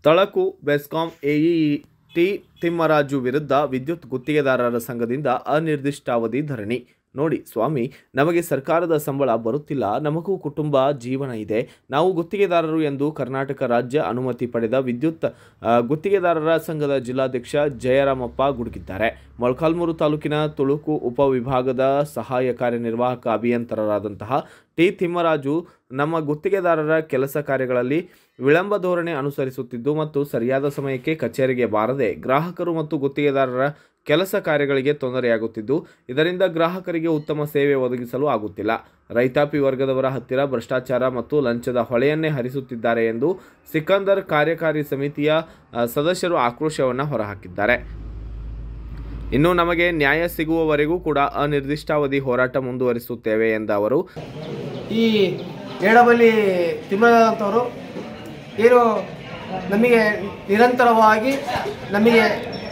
ತಳಕು BESCOM AEE T Thimmaraju ವಿರುದ್ಧ ವಿದ್ಯುತ್ ಗುತ್ತಿಗೆದಾರರ ಸಂಘದಿಂದ ಅನಿರ್ದಿಷ್ಟಾವಧಿ ಧರಣಿ ನೋಡಿ ಸ್ವಾಮಿ ನಮಗೆ ಸರ್ಕಾರದ ಸಂಬಳ ಬರುತ್ತಿಲ್ಲ ನಮಗೂ ಕುಟುಂಬ ಜೀವನ ಇದೆ ನಾವು ಗುತ್ತಿಗೆದಾರರು ಎಂದು ಕರ್ನಾಟಕ ರಾಜ್ಯ ಅನುಮತಿ ಪಡೆದ ವಿದ್ಯುತ್ ಆ, ಗುತ್ತಿಗೆದಾರರ ಸಂಘದ ಜಿಲ್ಲಾಧ್ಯಕ್ಷ ಜಯರಾಮಪ್ಪ ಗುಡುಗಿದ್ದಾರೆ ಮೊಳಕಾಲ್ಮೂರು ತಾಲೂಕಿನ ತುಳುಕು ಉಪವಿಭಾಗದ ಸಹಾಯ ಕಾರ್ಯನಿರ್ವಾಹಕ ಅಭಿಯಂತರರಾದಂತಹ ಟಿ ತಿಮ್ಮರಾಜು ನಮ್ಮ ಗುತ್ತಿಗೆದಾರರ ಕೆಲಸ ಕಾರ್ಯಗಳಲ್ಲಿ ವಿಳಂಬ ಧೋರಣೆ ಅನುಸರಿಸುತ್ತಿದ್ದು ಮತ್ತು ಸರಿಯಾದ ಸಮಯಕ್ಕೆ ಕಚೇರಿಗೆ ಬಾರದೆ ಗ್ರಾಹಕರು ಮತ್ತು ಗುತ್ತಿಗೆದಾರರ ಕೆಲಸ ಕಾರ್ಯಗಳಿಗೆ ತೊಂದರೆಯಾಗುತ್ತಿದ್ದು ಇದರಿಂದ ಗ್ರಾಹಕರಿಗೆ ಉತ್ತಮ ಸೇವೆ ಒದಗಿಸಲು ಆಗುತ್ತಿಲ್ಲ ರೈತಾಪಿ ವರ್ಗದವರ ಹತ್ತಿರ ಭ್ರಷ್ಟಾಚಾರ ಮತ್ತು ಲಂಚದ ಹೊಳೆಯನ್ನೇ ಹರಿಸುತ್ತಿದ್ದಾರೆ ಎಂದು ಸಿಕಂದರ್ ಕಾರ್ಯಕಾರಿ ಸಮಿತಿಯ ಆ, ಸದಸ್ಯರು ಆಕ್ರೋಶವನ್ನು ಹೊರಹಾಕಿದ್ದಾರೆ ಇನ್ನು ನಮಗೆ ನ್ಯಾಯ ಸಿಗುವವರೆಗೂ ಕೂಡ ಅನಿರ್ದಿಷ್ಟಾವಧಿ ಹೋರಾಟ ಮುಂದುವರಿಸುತ್ತೇವೆ ಎಂದ ಅವರು ಈ ಏಡಬಲ್ಲಿ ತಿಮ್ಮರಾದಂಥವರು ಏನು ನಮಗೆ ನಿರಂತರವಾಗಿ ನಮಗೆ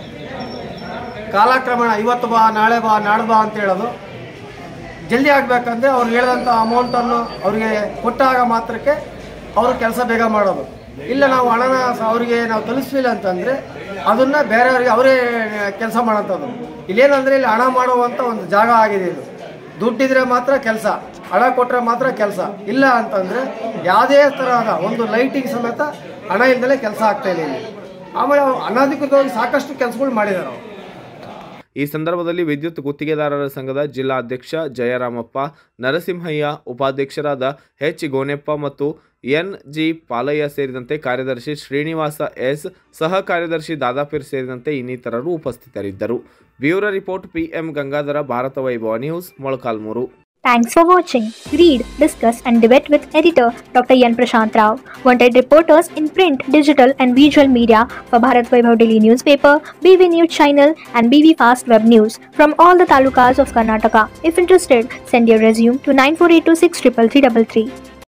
ಕಾಲಕ್ರಮಣ ಇವತ್ತು ಬಾ ನಾಳೆ ಬಾ ನಾಡ್ದು ಬಾ ಅಂತ ಹೇಳೋದು ಜಲ್ದಿ ಆಗಬೇಕಂದ್ರೆ ಅವ್ರು ಹೇಳಿದಂಥ ಅಮೌಂಟನ್ನು ಅವರಿಗೆ ಕೊಟ್ಟಾಗ ಮಾತ್ರಕ್ಕೆ ಅವರು ಕೆಲಸ ಬೇಗ ಮಾಡೋದು ಇಲ್ಲ ನಾವು ಹಣನ ಸ- ಅವರಿಗೆ ನಾವು ತಲುಪಿಸಲಿಲ್ಲ ಅಂತಂದರೆ ಅದನ್ನು ಬೇರೆಯವರಿಗೆ ಅವರೇ ಕೆಲಸ ಮಾಡೋಂಥದ್ದು ಇಲ್ಲೇನಂದರೆ ಇಲ್ಲಿ ಹಣ ಮಾಡುವಂಥ ಒಂದು ಜಾಗ ಆಗಿದೆ ಇದು ದುಡ್ಡಿದ್ರೆ ಮಾತ್ರ ಕೆಲಸ ಹಣ ಕೊಟ್ಟರೆ ಮಾತ್ರ ಕೆಲಸ ಇಲ್ಲ ಅಂತಂದರೆ ಯಾವುದೇ ತರಹದ ಒಂದು ಲೈಟಿಂಗ್ ಸಮೇತ ಹಣ ಇಲ್ದಲೇ ಕೆಲಸ ಆಗ್ತಾ ಇಲ್ಲ ಇಲ್ಲಿ ಆಮೇಲೆ ಅವ್ರು ಅನಧಿಕೃತವಾಗಿ ಸಾಕಷ್ಟು ಕೆಲಸಗಳು ಮಾಡಿದ್ದಾರೆ ಅವರು ಈ ಸಂದರ್ಭದಲ್ಲಿ ವಿದ್ಯುತ್ ಗುತ್ತಿಗೆದಾರರ ಸಂಘದ ಜಿಲ್ಲಾ ಅಧ್ಯಕ್ಷ ಜಯರಾಮಪ್ಪ ನರಸಿಂಹಯ್ಯ ಉಪಾಧ್ಯಕ್ಷರಾದ ಎಚ್ ಗೋನೆಪ್ಪ ಮತ್ತು ಎನ್ ಜಿ ಪಾಲಯ್ಯ ಸೇರಿದಂತೆ ಕಾರ್ಯದರ್ಶಿ ಶ್ರೀನಿವಾಸ ಎಸ್ ಸಹ ಕಾರ್ಯದರ್ಶಿ ದಾದಾಪೀರ್ ಸೇರಿದಂತೆ ಇನ್ನಿತರರು ಉಪಸ್ಥಿತರಿದ್ದರು bureau report PM Gangadhara Bharatha Vaibhava news Molakalmuru Thanks for watching. Read, discuss, and debate with editor Dr. Yan Prashant Rao. Wanted reporters in print, digital, and visual media for Bharat Vaibhav Daily newspaper, BV News channel, and BV Fast Web News from all the talukas of Karnataka. If interested, send your resume to 9482633333.